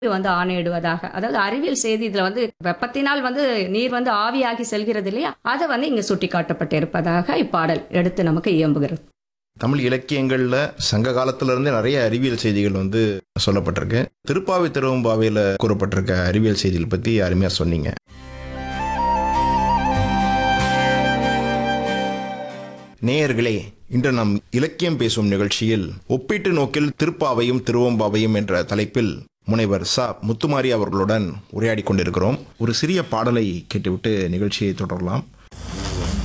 வந்து ஆணையிடுவதாக அதாவது அறிவியல் செய்தி இதுல வந்து வெப்பத்தினால் வந்து நீர் வந்து ஆவியாகி செல்கிறது இல்லையா அதை வந்து இங்க சுட்டிக்காட்டப்பட்டிருப்பதாக இப்பாடல் எடுத்து நமக்கு இயம்புகிறது தமிழ் இலக்கியங்கள்ல சங்க காலத்துல இருந்தே நிறைய அறிவியல் செய்திகள் வந்து சொல்லப்பட்டிருக்கு திருப்பாவை திருவம்பாவையில கூறப்பட்டிருக்க அறிவியல் செய்திகள் பத்தி அருமையா சொன்னீங்க நேயர்களே இன்று நாம் இலக்கியம் பேசும் நிகழ்ச்சியில் ஒப்பீட்டு நோக்கில் திருப்பாவையும் திருவம்பாவையும் என்ற தலைப்பில் முனைவர் ச முத்துமாரி அவர்களுடன் உரையாடி கொண்டிருக்கிறோம் ஒரு சிறிய பாடலை கேட்டுவிட்டு நிகழ்ச்சியை தொடரலாம்